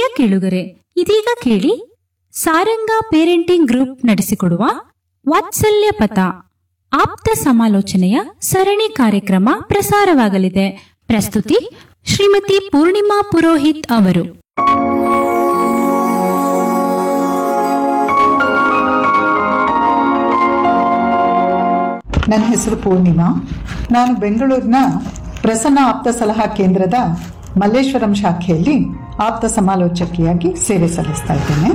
ಕೇಳುಗರೆ ಇದೀಗ ಕೇಳಿ ಸಾರಂಗ ಪೇರೆಂಟಿಂಗ್ ಗ್ರೂಪ್ ನಡೆಸಿಕೊಡುವ ವಾತ್ಸಲ್ಯ ಪಥ ಆಪ್ತ ಸಮಾಲೋಚನೆಯ ಸರಣಿ ಕಾರ್ಯಕ್ರಮ ಪ್ರಸಾರವಾಗಲಿದೆ ಪ್ರಸ್ತುತಿ ಶ್ರೀಮತಿ ಪೂರ್ಣಿಮಾ ಪುರೋಹಿತ್ ಅವರು ನನ್ನ ಹೆಸರು ಪೂರ್ಣಿಮಾ ನಾನು ಬೆಂಗಳೂರಿನ ಪ್ರಸನ್ನ ಆಪ್ತ ಸಲಹಾ ಕೇಂದ್ರದ ಮಲ್ಲೇಶ್ವರಂ ಶಾಖೆಯಲ್ಲಿ ಆಪ್ತ ಸಮಾಲೋಚಕಿಯಾಗಿ ಸೇವೆ ಸಲ್ಲಿಸ್ತಾ ಇದ್ದೇನೆ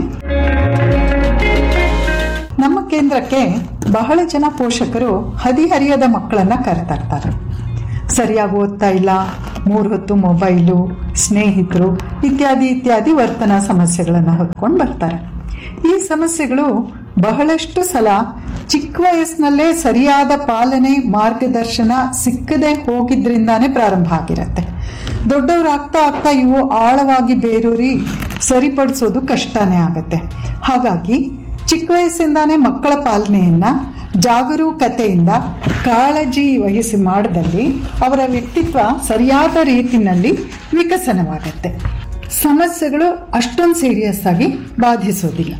ನಮ್ಮ ಕೇಂದ್ರಕ್ಕೆ ಬಹಳ ಜನ ಪೋಷಕರು ಹದಿಹರಿಯದ ಮಕ್ಕಳನ್ನ ಕರೆತಾ ಇರ್ತಾರೆ ಸರಿಯಾಗಿ ಓದ್ತಾ ಇಲ್ಲ ಮೂರು ಹೊತ್ತು ಮೊಬೈಲು ಸ್ನೇಹಿತರು ಇತ್ಯಾದಿ ಇತ್ಯಾದಿ ವರ್ತನ ಸಮಸ್ಯೆಗಳನ್ನು ಹೊತ್ಕೊಂಡು ಬರ್ತಾರೆ ಈ ಸಮಸ್ಯೆಗಳು ಬಹಳಷ್ಟು ಸಲ ಚಿಕ್ಕ ವಯಸ್ಸಿನಲ್ಲೇ ಸರಿಯಾದ ಪಾಲನೆ ಮಾರ್ಗದರ್ಶನ ಸಿಕ್ಕದೆ ಹೋಗಿದ್ರಿಂದಾನೇ ಪ್ರಾರಂಭ ಆಗಿರತ್ತೆ ದೊಡ್ಡವರಾಗ್ತಾ ಆಗ್ತಾ ಇವು ಆಳವಾಗಿ ಬೇರೂರಿ ಸರಿಪಡಿಸೋದು ಕಷ್ಟನೇ ಆಗತ್ತೆ ಹಾಗಾಗಿ ಚಿಕ್ಕ ವಯಸ್ಸಿಂದಾನೇ ಮಕ್ಕಳ ಪಾಲನೆಯನ್ನ ಜಾಗರೂಕತೆಯಿಂದ ಕಾಳಜಿ ವಹಿಸಿ ಮಾಡದಲ್ಲಿ ಅವರ ವ್ಯಕ್ತಿತ್ವ ಸರಿಯಾದ ರೀತಿನಲ್ಲಿ ವಿಕಸನವಾಗತ್ತೆ ಸಮಸ್ಯೆಗಳು ಅಷ್ಟೊಂದು ಸೀರಿಯಸ್ ಆಗಿ ಬಾಧಿಸೋದಿಲ್ಲ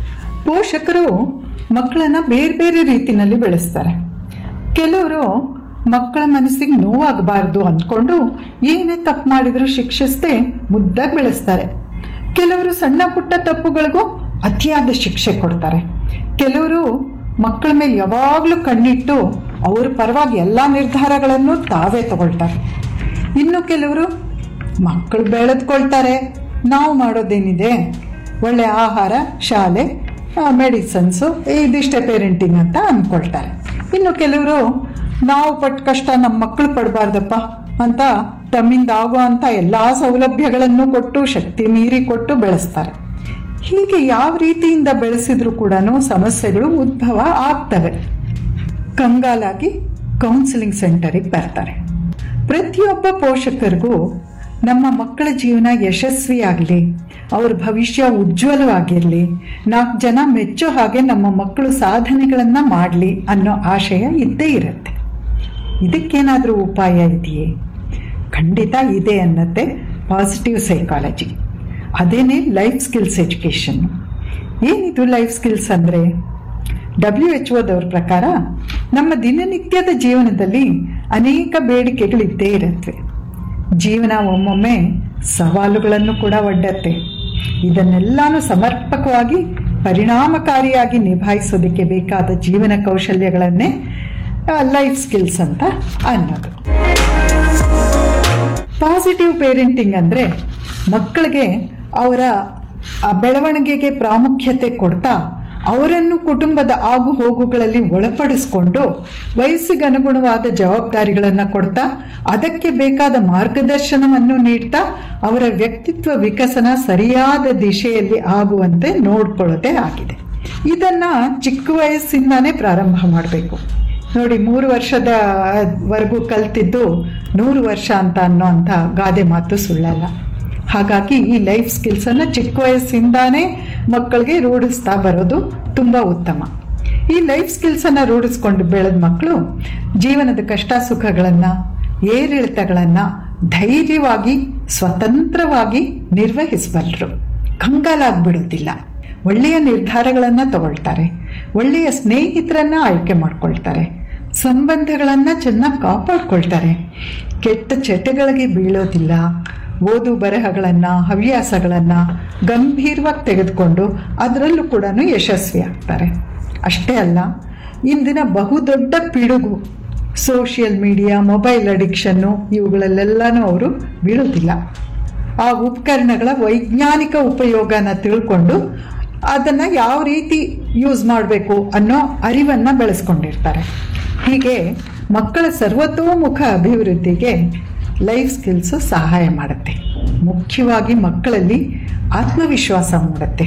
ಪೋಷಕರು ಮಕ್ಕಳನ್ನ ಬೇರೆ ಬೇರೆ ರೀತಿನಲ್ಲಿ ಬೆಳೆಸ್ತಾರೆ ಕೆಲವರು ಮಕ್ಕಳ ಮನಸ್ಸಿಗೆ ನೋವಾಗಬಾರ್ದು ಅಂದ್ಕೊಂಡು ಏನೇ ತಪ್ಪು ಮಾಡಿದ್ರು ಶಿಕ್ಷಿಸದೆ ಮುದ್ದಾಗಿ ಬೆಳೆಸ್ತಾರೆ ಕೆಲವರು ಸಣ್ಣ ಪುಟ್ಟ ತಪ್ಪುಗಳಿಗೂ ಅತಿಯಾದ ಶಿಕ್ಷೆ ಕೊಡ್ತಾರೆ ಕೆಲವರು ಮಕ್ಕಳ ಮೇಲೆ ಯಾವಾಗಲೂ ಕಣ್ಣಿಟ್ಟು ಅವ್ರ ಪರವಾಗಿ ಎಲ್ಲ ನಿರ್ಧಾರಗಳನ್ನು ತಾವೇ ತಗೊಳ್ತಾರೆ ಇನ್ನು ಕೆಲವರು ಮಕ್ಕಳು ಬೆಳೆದ್ಕೊಳ್ತಾರೆ ನಾವು ಮಾಡೋದೇನಿದೆ ಒಳ್ಳೆ ಆಹಾರ ಶಾಲೆ ಮೆಡಿಸನ್ಸು ಇದಿಷ್ಟೇ ಪೇರೆಂಟಿಂಗ್ ಅಂತ ಅಂದ್ಕೊಳ್ತಾರೆ ಇನ್ನು ಕೆಲವರು ನಾವು ಪಟ್ಟ ಕಷ್ಟ ನಮ್ಮ ಮಕ್ಕಳು ಪಡಬಾರ್ದಪ್ಪ ಅಂತ ತಮ್ಮಿಂದ ಆಗೋ ಅಂತ ಎಲ್ಲ ಸೌಲಭ್ಯಗಳನ್ನು ಕೊಟ್ಟು ಶಕ್ತಿ ಮೀರಿ ಕೊಟ್ಟು ಬೆಳೆಸ್ತಾರೆ ಹೀಗೆ ಯಾವ ರೀತಿಯಿಂದ ಬೆಳೆಸಿದ್ರು ಕೂಡ ಸಮಸ್ಯೆಗಳು ಉದ್ಭವ ಆಗ್ತವೆ ಕಂಗಾಲಾಗಿ ಕೌನ್ಸಿಲಿಂಗ್ ಸೆಂಟರಿಗೆ ಬರ್ತಾರೆ ಪ್ರತಿಯೊಬ್ಬ ಪೋಷಕರಿಗೂ ನಮ್ಮ ಮಕ್ಕಳ ಜೀವನ ಯಶಸ್ವಿಯಾಗಲಿ ಅವ್ರ ಭವಿಷ್ಯ ಉಜ್ವಲವಾಗಿರಲಿ ನಾಲ್ಕು ಜನ ಮೆಚ್ಚೋ ಹಾಗೆ ನಮ್ಮ ಮಕ್ಕಳು ಸಾಧನೆಗಳನ್ನ ಮಾಡಲಿ ಅನ್ನೋ ಆಶಯ ಇದ್ದೇ ಇರುತ್ತೆ ಇದಕ್ಕೇನಾದರೂ ಉಪಾಯ ಇದೆಯೇ ಖಂಡಿತ ಇದೆ ಅನ್ನತ್ತೆ ಪಾಸಿಟಿವ್ ಸೈಕಾಲಜಿ ಅದೇನೇ ಲೈಫ್ ಸ್ಕಿಲ್ಸ್ ಎಜುಕೇಷನ್ ಏನಿದು ಲೈಫ್ ಸ್ಕಿಲ್ಸ್ ಅಂದರೆ ಡಬ್ಲ್ಯೂ ಎಚ್ ಓದವ್ರ ಪ್ರಕಾರ ನಮ್ಮ ದಿನನಿತ್ಯದ ಜೀವನದಲ್ಲಿ ಅನೇಕ ಬೇಡಿಕೆಗಳಿದ್ದೇ ಇರುತ್ತವೆ ಜೀವನ ಒಮ್ಮೊಮ್ಮೆ ಸವಾಲುಗಳನ್ನು ಕೂಡ ಒಡ್ಡತ್ತೆ ಇದನ್ನೆಲ್ಲಾನು ಸಮರ್ಪಕವಾಗಿ ಪರಿಣಾಮಕಾರಿಯಾಗಿ ನಿಭಾಯಿಸೋದಕ್ಕೆ ಬೇಕಾದ ಜೀವನ ಕೌಶಲ್ಯಗಳನ್ನೇ ಲೈಫ್ ಸ್ಕಿಲ್ಸ್ ಅಂತ ಅನ್ನೋದು ಪಾಸಿಟಿವ್ ಪೇರೆಂಟಿಂಗ್ ಅಂದರೆ ಮಕ್ಕಳಿಗೆ ಅವರ ಬೆಳವಣಿಗೆಗೆ ಪ್ರಾಮುಖ್ಯತೆ ಕೊಡ್ತಾ ಅವರನ್ನು ಕುಟುಂಬದ ಆಗು ಹೋಗುಗಳಲ್ಲಿ ಒಳಪಡಿಸ್ಕೊಂಡು ವಯಸ್ಸಿಗೆ ಅನುಗುಣವಾದ ಜವಾಬ್ದಾರಿಗಳನ್ನು ಕೊಡ್ತಾ ಅದಕ್ಕೆ ಬೇಕಾದ ಮಾರ್ಗದರ್ಶನವನ್ನು ನೀಡ್ತಾ ಅವರ ವ್ಯಕ್ತಿತ್ವ ವಿಕಸನ ಸರಿಯಾದ ದಿಶೆಯಲ್ಲಿ ಆಗುವಂತೆ ನೋಡ್ಕೊಳ್ಳೋದೇ ಆಗಿದೆ ಇದನ್ನ ಚಿಕ್ಕ ವಯಸ್ಸಿಂದಾನೇ ಪ್ರಾರಂಭ ಮಾಡಬೇಕು ನೋಡಿ ಮೂರು ವರ್ಷದವರೆಗೂ ಕಲ್ತಿದ್ದು ನೂರು ವರ್ಷ ಅಂತ ಅನ್ನೋ ಅಂತ ಗಾದೆ ಮಾತು ಸುಳ್ಳಲ್ಲ ಹಾಗಾಗಿ ಈ ಲೈಫ್ ಸ್ಕಿಲ್ಸನ್ನು ಚಿಕ್ಕ ವಯಸ್ಸಿಂದಾನೇ ಮಕ್ಕಳಿಗೆ ರೂಢಿಸ್ತಾ ಬರೋದು ತುಂಬ ಉತ್ತಮ ಈ ಲೈಫ್ ಸ್ಕಿಲ್ಸನ್ನು ರೂಢಿಸ್ಕೊಂಡು ಬೆಳೆದ ಮಕ್ಕಳು ಜೀವನದ ಕಷ್ಟ ಸುಖಗಳನ್ನು ಏರಿಳಿತಗಳನ್ನು ಧೈರ್ಯವಾಗಿ ಸ್ವತಂತ್ರವಾಗಿ ನಿರ್ವಹಿಸಬಲ್ಲರು ಕಂಗಾಲಾಗ್ಬಿಡೋದಿಲ್ಲ ಒಳ್ಳೆಯ ನಿರ್ಧಾರಗಳನ್ನು ತಗೊಳ್ತಾರೆ ಒಳ್ಳೆಯ ಸ್ನೇಹಿತರನ್ನ ಆಯ್ಕೆ ಮಾಡ್ಕೊಳ್ತಾರೆ ಸಂಬಂಧಗಳನ್ನ ಚೆನ್ನಾಗಿ ಕಾಪಾಡ್ಕೊಳ್ತಾರೆ ಕೆಟ್ಟ ಚಟಗಳಿಗೆ ಬೀಳೋದಿಲ್ಲ ಓದು ಬರಹಗಳನ್ನು ಹವ್ಯಾಸಗಳನ್ನು ಗಂಭೀರವಾಗಿ ತೆಗೆದುಕೊಂಡು ಅದರಲ್ಲೂ ಕೂಡ ಯಶಸ್ವಿ ಆಗ್ತಾರೆ ಅಷ್ಟೇ ಅಲ್ಲ ಇಂದಿನ ಬಹುದೊಡ್ಡ ಪಿಡುಗು ಸೋಷಿಯಲ್ ಮೀಡಿಯಾ ಮೊಬೈಲ್ ಅಡಿಕ್ಷನ್ನು ಇವುಗಳಲ್ಲೆಲ್ಲನೂ ಅವರು ಬೀಳೋದಿಲ್ಲ ಆ ಉಪಕರಣಗಳ ವೈಜ್ಞಾನಿಕ ಉಪಯೋಗನ ತಿಳ್ಕೊಂಡು ಅದನ್ನು ಯಾವ ರೀತಿ ಯೂಸ್ ಮಾಡಬೇಕು ಅನ್ನೋ ಅರಿವನ್ನು ಬೆಳೆಸ್ಕೊಂಡಿರ್ತಾರೆ ಹೀಗೆ ಮಕ್ಕಳ ಸರ್ವತೋಮುಖ ಅಭಿವೃದ್ಧಿಗೆ ಲೈಫ್ ಸ್ಕಿಲ್ಸ್ ಸಹಾಯ ಮಾಡುತ್ತೆ ಮುಖ್ಯವಾಗಿ ಮಕ್ಕಳಲ್ಲಿ ಆತ್ಮವಿಶ್ವಾಸ ಮೂಡುತ್ತೆ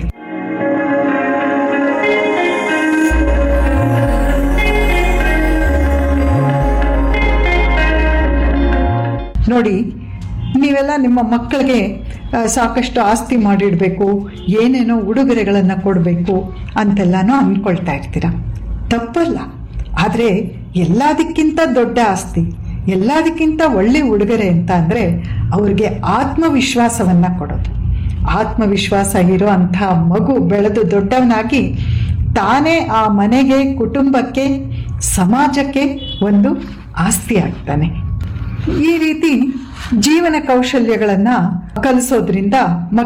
ನೋಡಿ ನೀವೆಲ್ಲ ನಿಮ್ಮ ಮಕ್ಕಳಿಗೆ ಆ, ಸಾಕಷ್ಟು ಆಸ್ತಿ ಮಾಡಿಡಬೇಕು ಏನೇನೋ ಉಡುಗೊರೆಗಳನ್ನು ಕೊಡಬೇಕು ಅಂತೆಲ್ಲಾನು ಅಂದ್ಕೊಳ್ತಾ ಇರ್ತೀರ ತಪ್ಪಲ್ಲ ಆದರೆ ಎಲ್ಲದಕ್ಕಿಂತ ದೊಡ್ಡ ಆಸ್ತಿ ಎಲ್ಲದಕ್ಕಿಂತ ಒಳ್ಳೆ ಉಡುಗೊರೆ ಅಂತ ಅಂದರೆ ಅವ್ರಿಗೆ ಆತ್ಮವಿಶ್ವಾಸವನ್ನು ಕೊಡೋದು ಆತ್ಮವಿಶ್ವಾಸ ಇರೋ ಅಂಥ ಮಗು ಬೆಳೆದು ದೊಡ್ಡವನಾಗಿ ತಾನೇ ಆ ಮನೆಗೆ ಕುಟುಂಬಕ್ಕೆ ಸಮಾಜಕ್ಕೆ ಒಂದು ಆಸ್ತಿ ಆಗ್ತಾನೆ ಈ ರೀತಿ ಜೀವನ ಕೌಶಲ್ಯಗಳನ್ನು ಕಲಿಸೋದ್ರಿಂದ